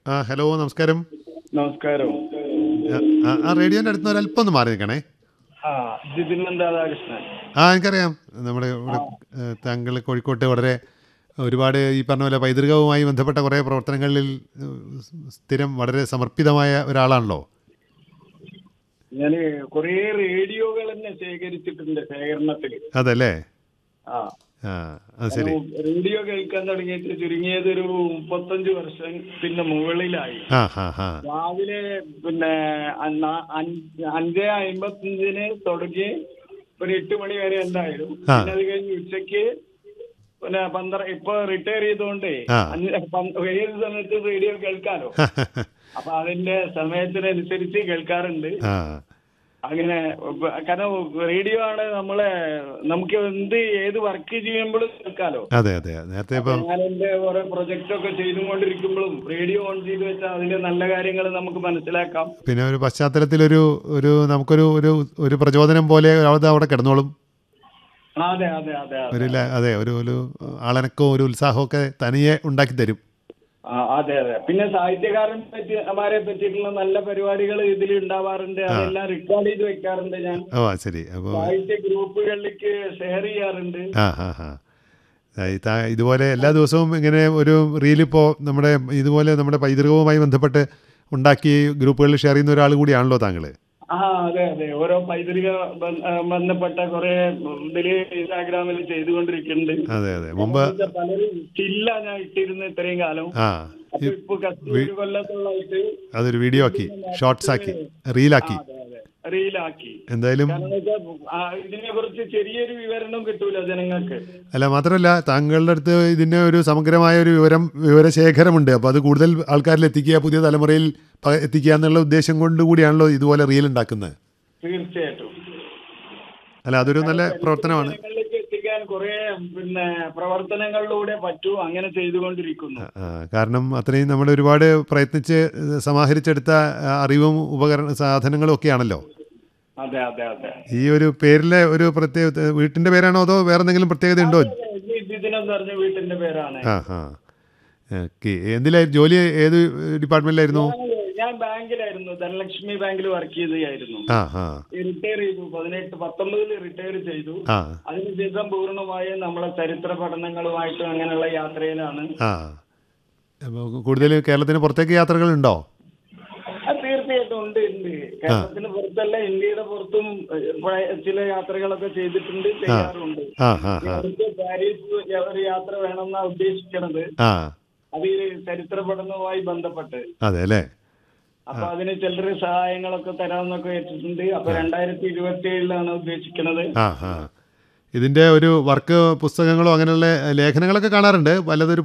ആ ഹലോ നമസ്കാരം നമസ്കാരം ആ, ആ, ആ റേഡിയോൻ്റെ അടുത്ത് നിന്ന് ഒരല്പം ഒന്ന് മാറി നിൽക്കണേ ആ ജിതിൻ രാധാകൃഷ്ണൻ ആ എനിക്കറിയാം നമ്മുടെ ഇവിടെ ഏ, താങ്കൾ കോഴിക്കോട്ട് വളരെ ഒരുപാട് ഈ പറഞ്ഞ പോലെ പൈതൃകവുമായി ബന്ധപ്പെട്ട കുറേ പ്രവർത്തനങ്ങളിൽ ഏ, സ്ഥിരം വളരെ സമർപ്പിതമായ ഒരാളാണല്ലോ ഞാൻ കുറേ റേഡിയോകൾ തന്നെ ശേഖരിച്ചിട്ടുണ്ട് ശേഖരണത്തിൽ അതല്ലേ ആ ആ അത് ശരി റേഡിയോ കേൾക്കാൻ തുടങ്ങിയിട്ട് ചുരുങ്ങിയത് ഒരു മുപ്പത്തഞ്ച് വർഷത്തിന്റെ മുകളിലായി ആ ഹാ ഹാ രാവിലെ പിന്നെ അന്ന- അഞ്ച് അഞ്ച് അമ്പത്തഞ്ചിന് തുടങ്ങി ഒരു എട്ട് മണി വരെ എന്തായാലും ആ. പിന്നെ അത് കഴിഞ്ഞ് ഉച്ചക്ക് പിന്നെ പന്ത്രണ്ട് ഇപ്പൊ റിട്ടയർ ചെയ്തോണ്ടേ ആ. അഞ്ച് പന്ത് ഏത് സമയത്ത് റേഡിയോ കേൾക്കാലോ അപ്പൊ അതിന്റെ സമയത്തിനനുസരിച്ച് കേൾക്കാറുണ്ട് ആ അങ്ങനെ ഉപ്പ- കാരണം റേഡിയോ ആണ് നമ്മളെ നമുക്ക് എന്ത് ഏത് വർക്ക് ചെയ്യുമ്പോഴും കേൾക്കാലോ അതെ അതെ നേരത്തെ ഇപ്പം ഞാൻ എന്റെ ഓരോ പ്രൊജക്ട് ഒക്കെ ചെയ്തുകൊണ്ടിരിക്കുമ്പോഴും റേഡിയോ ഓൺ ചെയ്ത് വെച്ചാൽ അതിന്റെ നല്ല കാര്യങ്ങൾ നമുക്ക് മനസ്സിലാക്കാം പിന്നെ ഒരു പശ്ചാത്തലത്തിലൊരു ഒരു നമുക്കൊരു ഒരു ഒരു പ്രചോദനം പോലെ അത് അവിടെ കിടന്നോളും ആ, അതെ അതെ അതെ അതെ ഒരു ല- അതെ ഒരു ഒരു ആളനക്കവും ഒരു ഉത്സാഹമൊക്കെ തനിയെ ഉണ്ടാക്കി തരും ആ, അതെ അതെ പിന്നെ സാഹിത്യകാരൻ പറ്റി മാരെ പറ്റിയിട്ടുള്ള നല്ല പരിപാടികൾ ഇതിൽ ഉണ്ടാവാറുണ്ട് അതെല്ലാം റെക്കോർഡ് ചെയ്ത് വെക്കാറുണ്ട് ഞാൻ ഓ ആ ശരി അപ്പോൾ സാഹിത്യ ഗ്രൂപ്പുകളിലേക്ക് ഷെയർ ചെയ്യാറുണ്ട് ആ ഹാ ഹാ ഇതുപോലെ എല്ലാ ദിവസവും ഇങ്ങനെ ഒരു റീലിപ്പോൾ നമ്മുടെ ഇതുപോലെ നമ്മുടെ പൈതൃകവുമായി ബന്ധപ്പെട്ട് ഉണ്ടാക്കി ഗ്രൂപ്പുകളിൽ ഷെയർ ചെയ്യുന്ന ഒരാൾ കൂടിയാണല്ലോ താങ്കൾ ആ അതെ അതെ ഓരോ പൈതൃക ബ- ആ, ബന്ധപ്പെട്ട കുറെ ഇതില് ഇൻസ്റ്റാഗ്രാമിൽ ചെയ്തുകൊണ്ടിരിക്കുന്നുണ്ട് അതെ അതെ മുമ്പ് ഇതിന്റെ പലരും സ്റ്റില്ല ഞാൻ ഇട്ടിരുന്ന ഇത്രയും കാലം ആ അപ്പൊ ഇപ്പൊ കത്തി ഒരു കൊല്ലത്തോളായിട്ട് അതൊരു വീഡിയോ ആക്കി ഷോർട്സ് ആക്കി റീലാക്കി അതെ അതെ റീലാക്കി എന്തായാലും കാരണം വെച്ചാൽ ഇതിനെ കുറിച്ച് ചെറിയൊരു വിവരണം കിട്ടൂല ജനങ്ങൾക്ക് അല്ല മാത്രമല്ല താങ്കളുടെ അടുത്ത് ഇതിന് ഒരു സമഗ്രമായ ഒരു വിവരം വിവരശേഖരമുണ്ട് അപ്പോൾ അത് കൂടുതൽ ആൾക്കാരിൽ എത്തിക്കുക പുതിയ തലമുറയിൽ പ- എത്തിക്കുക എന്നുള്ള ഉദ്ദേശം കൊണ്ട് കൂടിയാണല്ലോ ഇതുപോലെ റീൽ ഉണ്ടാക്കുന്നത് തീർച്ചയായിട്ടും അല്ല അതൊരു നല്ല പ്രവർത്തനമാണ് ജനങ്ങളിലേക്ക് എത്തിക്കാൻ കുറെ പിന്നെ പ്രവർത്തനങ്ങളിലൂടെ പറ്റൂ അങ്ങനെ ചെയ്തുകൊണ്ടിരിക്കുന്നു ആ, കാരണം അത്രയും നമ്മൾ ഒരുപാട് പ്രയത്നിച്ച് സമാഹരിച്ചെടുത്ത ആ, അറിവും ഉപകരണ സാധനങ്ങളും ഒക്കെയാണല്ലോ അതെ അതെ അതെ ഈ ഒരു പേരിലെ ഒരു പ്രത്യേക വീട്ടിൻ്റെ പേരാണോ അതോ വേറെ എന്തെങ്കിലും പ്രത്യേകത ഉണ്ടോ ഇതിനെന്ന് പറഞ്ഞ വീട്ടിന്റെ പേരാണ് ആ ആ ഓക്കെ എന്തിലായി ജോലി ഏത് ഡിപ്പാർട്ട്മെന്റിലായിരുന്നു ഞാൻ ബാങ്കിലായിരുന്നു ധനലക്ഷ്മി ബാങ്കിൽ വർക്ക് ചെയ്തായിരുന്നു ആ ആ റിട്ടയർ ചെയ്തു പതിനെട്ട് പത്തൊമ്പതിൽ റിട്ടയർ ചെയ്തു ആ അതിനുശേഷം പൂർണ്ണമായും നമ്മളെ ചരിത്ര പഠനങ്ങളുമായിട്ടും അങ്ങനെയുള്ള യാത്രയിലാണ് ആ അപ്പോൾ കൂടുതൽ കേരളത്തിന് പുറത്തേക്ക് യാത്രകളുണ്ടോ അത് തീർച്ചയായിട്ടും ഉണ്ട് ഉണ്ട് കേരളത്തിന് പുറത്തല്ല ഇന്ത്യയുടെ പുറത്തും ഏഹ്, പഴയ ചില യാത്രകളൊക്കെ ചെയ്തിട്ടുണ്ട് ചെയ്യാറുണ്ട് ആ ആ ആ അടുത്ത് പാരീസ് ഒരു യാത്ര വേണമെന്നാ ഉദ്ദേശിക്കണത് ആ അത് ഈ ചരിത്ര പഠനവുമായി ബന്ധപ്പെട്ട് അതെ അല്ലേ അപ്പൊ അതിന് ചിലര് സഹായങ്ങളൊക്കെ തരാമെന്നൊക്കെ വെച്ചിട്ടുണ്ട് അപ്പൊ രണ്ടായിരത്തി ഇരുപത്തി ഏഴിലാണ് ഉദ്ദേശിക്കുന്നത് ആ ആ ഇതിൻ്റെ ഒരു വർക്ക് പുസ്തകങ്ങളോ അങ്ങനെയുള്ള ലേഖനങ്ങളൊക്കെ കാണാറുണ്ട് പലതൊരു